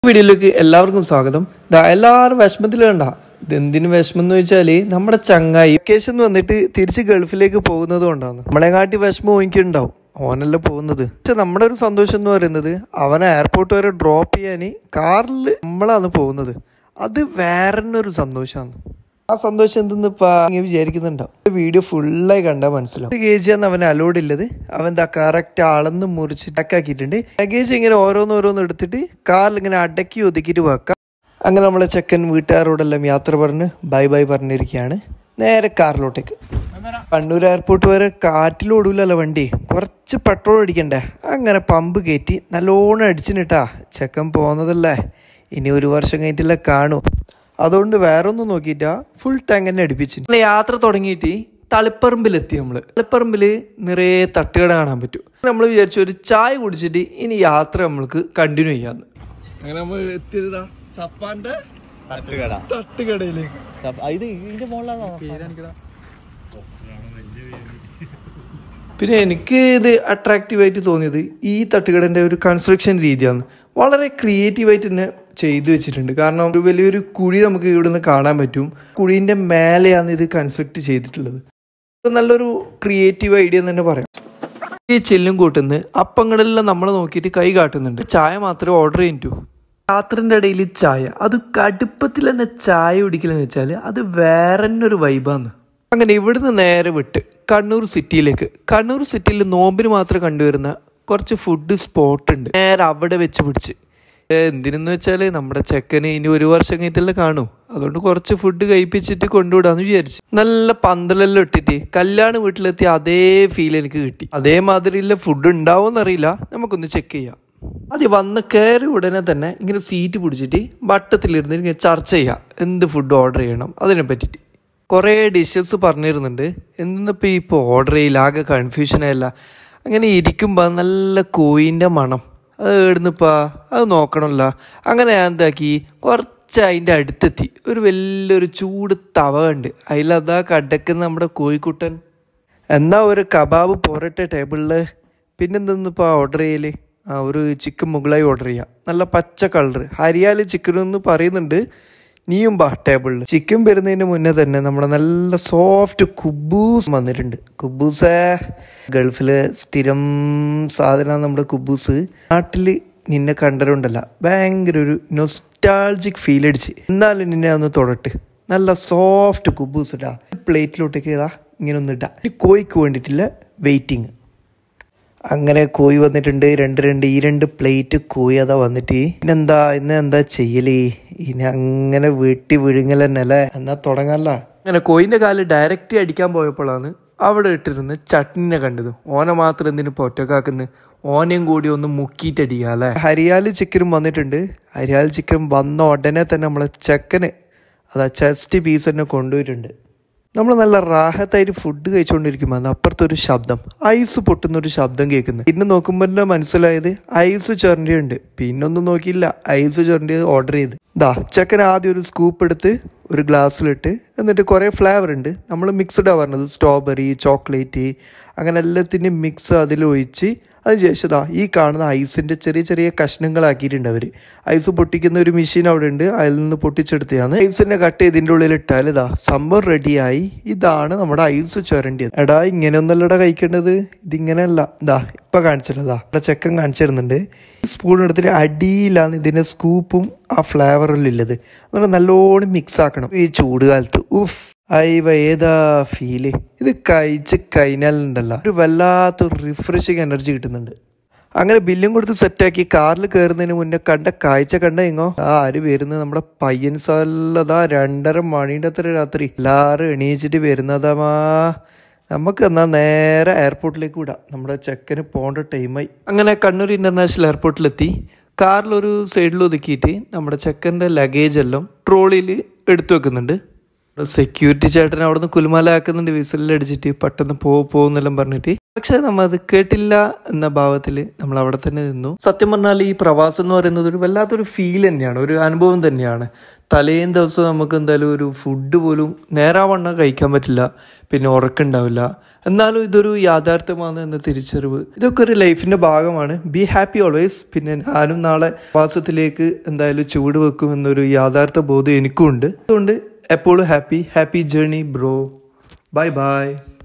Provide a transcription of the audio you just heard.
വീഡിയോയിലേക്ക് എല്ലാവർക്കും സ്വാഗതം ദാ എല്ലാവരും വിഷമത്തിൽ വേണ്ട ഇതെന്തിനു വിഷമം എന്ന് വെച്ചാല് നമ്മുടെ ചങ്ങായി വെക്കേഷൻ വന്നിട്ട് തിരിച്ച് ഗൾഫിലേക്ക് പോകുന്നത് കൊണ്ടാണ് നമ്മളെങ്ങാട്ടി വിഷമം എനിക്കുണ്ടാവും ഓനല്ല പോകുന്നത് പക്ഷെ നമ്മുടെ ഒരു സന്തോഷം എന്ന് പറയുന്നത് അവനെ എയർപോർട്ട് വരെ ഡ്രോപ്പ് ചെയ്യാൻ കാറിൽ നമ്മളാണ് പോകുന്നത് അത് വേറെ ഒരു സന്തോഷമാണ് ആ സന്തോഷം എന്തെന്ന് ഇപ്പൊ ഇങ്ങനെ വിചാരിക്കുന്നുണ്ടാവും വീഡിയോ ഫുള്ളായി കണ്ടാൽ മനസ്സിലാവും ലഗേജ് ആണ് അവൻ അലോഡ് ഇല്ലത് അവൻ എന്താ കറക്റ്റ് അളന്ന് മുറിച്ച് ആക്കിയിട്ടുണ്ട് ലഗേജ് ഇങ്ങനെ ഓരോന്ന് ഓരോന്ന് എടുത്തിട്ട് കാറിൽ ഇങ്ങനെ അടക്കി ഒതുക്കിയിട്ട് വെക്കാം അങ്ങനെ നമ്മളെ ചെക്കൻ വീട്ടുകാരോടെല്ലാം യാത്ര പറഞ്ഞ് ബൈ ബൈ പറഞ്ഞിരിക്കുകയാണ് നേരെ കാറിലോട്ടേക്ക് കണ്ണൂർ എയർപോർട്ട് വരെ കാറ്റിലോടൂലല്ലോ വണ്ടി കുറച്ച് പെട്രോൾ അടിക്കണ്ടേ അങ്ങനെ പമ്പ് കയറ്റി നല്ലോണം അടിച്ചിട്ടാ ചെക്കൻ പോകുന്നതല്ലേ ഇനി ഒരു വർഷം കഴിഞ്ഞിട്ടില്ല കാണൂ അതുകൊണ്ട് വേറെ ഒന്നും നോക്കിയിട്ടാ ഫുൾ ടാങ്ക് തന്നെ അടുപ്പിച്ചു നമ്മള് യാത്ര തുടങ്ങിയിട്ട് തളിപ്പറമ്പിലെത്തി നമ്മള് തളിപ്പറമ്പില് നിറയെ തട്ടുകട കാണാൻ പറ്റും നമ്മൾ വിചാരിച്ചു ഒരു ചായ കുടിച്ചിട്ട് ഇനി യാത്ര നമ്മൾക്ക് കണ്ടിന്യൂ ചെയ്യാന്ന് അങ്ങനെ നമ്മൾ എത്തിയതാ സപ്പാന്റെ തട്ടുകട തട്ടുകടയിലേക്ക് സപ്പ- ഇത് ഇതിന്റെ മുകളിലാണോ പിന്നെ എനിക്ക് ഇത് അട്രാക്റ്റീവ് ആയിട്ട് തോന്നിയത് ഈ തട്ടുകടൻ്റെ ഒരു കൺസ്ട്രക്ഷൻ രീതിയാണ് വളരെ ക്രിയേറ്റീവായിട്ട് തന്നെ ചെയ്തു വെച്ചിട്ടുണ്ട് കാരണം ഒരു വലിയൊരു കുഴി നമുക്ക് ഇവിടുന്ന് കാണാൻ പറ്റും കുഴീൻ്റെ മേലെയാണ് ഇത് കൺസ്ട്രക്ട് ചെയ്തിട്ടുള്ളത് ഇത് നല്ലൊരു ക്രിയേറ്റീവ് ഐഡിയ എന്ന് തന്നെ പറയാം ഈ ചെല്ലും കൂട്ടുന്ന് അപ്പങ്ങളെല്ലാം നമ്മൾ നോക്കിയിട്ട് കൈ കാട്ടുന്നുണ്ട് ചായ മാത്രമേ ഓർഡർ ചെയ്യൂ രാത്രിൻ്റെ ഇടയിൽ ചായ അത് കടുപ്പത്തിൽ തന്നെ ചായ കുടിക്കലെന്ന് വെച്ചാൽ അത് വേറെ തന്നെ ഒരു വൈബാന്ന് അങ്ങനെ ഇവിടുന്ന് നേരെ വിട്ട് കണ്ണൂർ സിറ്റിയിലേക്ക് കണ്ണൂർ സിറ്റിയിൽ നോമ്പിന് മാത്രം കണ്ടുവരുന്ന കുറച്ച് ഫുഡ് സ്പോട്ട് ഉണ്ട് നേരെ അവിടെ വെച്ച് പിടിച്ച് ഏ, എന്തിനെന്ന് വെച്ചാൽ നമ്മുടെ ചെക്കന് ഇനി ഒരു വർഷം കഴിഞ്ഞിട്ടല്ലേ കാണൂ അതുകൊണ്ട് കുറച്ച് ഫുഡ് കഴിപ്പിച്ചിട്ട് കൊണ്ടുവിടാന്ന് വിചാരിച്ചു നല്ല പന്തലെല്ലാം ഇട്ടിട്ട് കല്യാണ വീട്ടിലെത്തി അതേ ഫീൽ എനിക്ക് കിട്ടി അതേമാതിരിയുള്ള ഫുഡ് ഉണ്ടാവുമെന്നറിയില്ല നമുക്കൊന്ന് ചെക്ക് ചെയ്യാം അത് വന്ന് കയറി ഉടനെ തന്നെ ഇങ്ങനെ സീറ്റ് പിടിച്ചിട്ട് വട്ടത്തിലിരുന്ന് ഇങ്ങനെ ചർച്ച ചെയ്യാം എന്ത് ഫുഡ് ഓർഡർ ചെയ്യണം അതിനെ പറ്റിയിട്ട് കുറേ ഡിഷസ് പറഞ്ഞിരുന്നുണ്ട് എന്നിപ്പോൾ ഇപ്പോൾ ഓർഡർ ചെയ്യില്ല ആകെ കൺഫ്യൂഷൻ ആയില്ല അങ്ങനെ ഇരിക്കുമ്പോൾ നല്ല കോയിൻ്റെ മണം അത് എവിടുന്നിപ്പാ അത് നോക്കണമല്ല അങ്ങനെ ഞാൻ എന്താക്കി കുറച്ച് അതിൻ്റെ അടുത്തെത്തി ഒരു വലിയൊരു ചൂട് തവ ഉണ്ട് അതിലതാ കടക്കുന്ന നമ്മുടെ കോഴിക്കുട്ടൻ എന്നാ ഒരു കബാബ് പോരട്ടെ ടേബിളിൽ പിന്നെന്തെന്നിപ്പോൾ ഓർഡർ ചെയ്യല് ആ ഒരു ചിക്കൻ മുകളായി ഓർഡർ ചെയ്യാം നല്ല പച്ച കളർ ഹരിയാലി ചിക്കൻ എന്ന് പറയുന്നുണ്ട് നീയും ബാ ടേബിളിൽ ചിക്കൻ വരുന്നതിന് മുന്നേ തന്നെ നമ്മുടെ നല്ല സോഫ്റ്റ് കുബൂസ് വന്നിട്ടുണ്ട് കുബൂസേ ഗൾഫില് സ്ഥിരം സാധനമാണ് നമ്മുടെ കുബൂസ് നാട്ടിൽ നിന്നെ കണ്ടരുണ്ടല്ല ഭയങ്കര ഒരു നൊസ്റ്റാൾജിക് ഫീൽ അടിച്ച് എന്നാലും നിന്നെ ഒന്ന് തൊടട്ട് നല്ല സോഫ്റ്റ് കുബൂസ് ഇടാ പ്ലേറ്റിലോട്ടേക്ക് ഇതാ ഇങ്ങനെ ഒന്ന് ഇടാ ഇനി കോഴിക്ക് വേണ്ടിയിട്ടുള്ള വെയിറ്റിങ് അങ്ങനെ കോഴി വന്നിട്ടുണ്ട് രണ്ട് രണ്ട് ഈ രണ്ട് പ്ലേറ്റ് കോഴി അതാ വന്നിട്ട് ഇന്നെന്താ ഇന്ന് എന്താ ചെയ്യലേ ഇനി അങ്ങനെ വെട്ടി വിഴുങ്ങൽ തന്നെ അല്ലേ എന്നാ തുടങ്ങല്ല അങ്ങനെ കോയിന്റെ കാല് ഡയറക്റ്റ് അടിക്കാൻ പോയപ്പോഴാണ് അവിടെ ഇട്ടിരുന്ന് ചട്നിനെ കണ്ടത് ഓനെ മാത്രം എന്തിനു പൊറ്റക്കാക്കുന്നു ഓനെയും കൂടി ഒന്ന് മുക്കിയിട്ടടിക്കുക അല്ലേ ഹരിയാലി ചിക്കനും വന്നിട്ടുണ്ട് ഹരിയാലി ചിക്കൻ വന്ന ഉടനെ തന്നെ നമ്മളെ ചെക്കന് അതാ ചെസ്റ്റ് പീസ് തന്നെ കൊണ്ടുവരുന്നുണ്ട് നമ്മൾ നല്ല റാഹത്തായിട്ട് ഫുഡ് കഴിച്ചുകൊണ്ടിരിക്കുമ്പോൾ അത് അപ്പുറത്തൊരു ശബ്ദം ഐസ് പൊട്ടുന്ന ഒരു ശബ്ദം കേൾക്കുന്നു പിന്നെ നോക്കുമ്പോൾ തന്നെ മനസ്സിലായത് ഐസ് ചൊരണ്ടിയുണ്ട് പിന്നെ ഒന്നും നോക്കിയില്ല ഐസ് ചൊരണ്ടി ഓർഡർ ചെയ്ത് ദാ ചെക്കൻ ആദ്യം ഒരു സ്കൂപ്പ് എടുത്ത് ഒരു ഗ്ലാസ്സിലിട്ട് എന്നിട്ട് കുറേ ഫ്ലേവർ ഉണ്ട് നമ്മൾ മിക്സ്ഡാണ് പറഞ്ഞത് സ്ട്രോബെറി ചോക്ലേറ്റ് അങ്ങനെ എല്ലാത്തിൻ്റെയും മിക്സ് അതിൽ ഒഴിച്ച് അതിനുശേഷം ദാ ഈ കാണുന്ന ഐസിൻ്റെ ചെറിയ ചെറിയ കഷ്ണങ്ങളാക്കിയിട്ടുണ്ട് അവർ ഐസ് പൊട്ടിക്കുന്ന ഒരു മെഷീൻ അവിടെ ഉണ്ട് അതിൽ നിന്ന് പൊട്ടിച്ചെടുത്തതാണ് ഐസിനെ കട്ട് ചെയ്തിൻ്റെ ഉള്ളിൽ ഇട്ടാൽ ഇതാ സംഭവം റെഡിയായി ഇതാണ് നമ്മുടെ ഐസ് ചുരണ്ടിയത് എടാ ഇങ്ങനെയൊന്നല്ലടാ കഴിക്കേണ്ടത് ഇതിങ്ങനെയല്ല ഇതാ ഇപ്പൊ കാണിച്ചിട്ടതാ ഇവിടെ ചെക്കൻ കാണിച്ചു തരുന്നുണ്ട് സ്പൂൺ എടുത്തിട്ട് അടിയിലാണ് ഇതിന്റെ സ്കൂപ്പും ആ ഫ്ലേവറിൽ ഉള്ളത് അതുകൊണ്ട് നല്ലോണം മിക്സ് ആക്കണം ഈ ചൂട് കാലത്ത് ഉഫ് അയ്യ ഏതാ ഫീല് ഇത് കഴിച്ച് കഴിഞ്ഞാലുണ്ടല്ലോ ഒരു വല്ലാത്തൊരു റിഫ്രഷിങ് എനർജി കിട്ടുന്നുണ്ട് അങ്ങനെ ബില്ലും കൊടുത്ത് സെറ്റാക്കി കാറിൽ കയറുന്നതിന് മുന്നേ കണ്ട കാഴ്ച കണ്ട എങ്ങോ ആ ആര് വരുന്നത് നമ്മുടെ പയ്യൻസല്ലതാ രണ്ടര മണീൻ്റെ അത്ര രാത്രി എല്ലാവരും എണീച്ചിട്ട് വരുന്നതാമാ നമുക്ക് എന്നാൽ നേരെ എയർപോർട്ടിലേക്ക് വിടാം നമ്മുടെ ചെക്കന് പോകേണ്ട ടൈമായി അങ്ങനെ കണ്ണൂർ ഇന്റർനാഷണൽ എയർപോർട്ടിലെത്തി കാറിലൊരു സൈഡിൽ ഒതുക്കിയിട്ട് നമ്മുടെ ചെക്കൻ്റെ ലഗേജ് എല്ലാം ട്രോളിയിൽ എടുത്തു വെക്കുന്നുണ്ട് സെക്യൂരിറ്റി ചേട്ടൻ അവിടെ നിന്ന് കുലുമാലാക്കുന്നുണ്ട് വിസിലടിച്ചിട്ട് പെട്ടെന്ന് പോ പോകുന്നെല്ലാം പറഞ്ഞിട്ട് പക്ഷെ നമ്മൾ അത് കേട്ടില്ല എന്ന ഭാവത്തിൽ നമ്മൾ അവിടെ തന്നെ നിന്നു സത്യം പറഞ്ഞാൽ ഈ പ്രവാസം എന്ന് പറയുന്നത് ഒരു വല്ലാത്തൊരു ഫീൽ തന്നെയാണ് ഒരു അനുഭവം തന്നെയാണ് തലേം ദിവസം നമുക്ക് എന്തായാലും ഒരു ഫുഡ് പോലും നേരാവണ്ണം കഴിക്കാൻ പറ്റില്ല പിന്നെ ഉറക്കുണ്ടാവില്ല എന്നാലും ഇതൊരു യാഥാർത്ഥ്യമാണ് എന്ന തിരിച്ചറിവ് ഇതൊക്കെ ഒരു ലൈഫിന്റെ ഭാഗമാണ് ബി ഹാപ്പി ഓൾവേസ് പിന്നെ ഞാനും നാളെ പ്രവാസത്തിലേക്ക് എന്തായാലും ചുവട് വെക്കും എന്നൊരു യാഥാർത്ഥ്യ ബോധം എനിക്കും ഉണ്ട് അതുകൊണ്ട് എപ്പോഴും happy happy journey bro bye by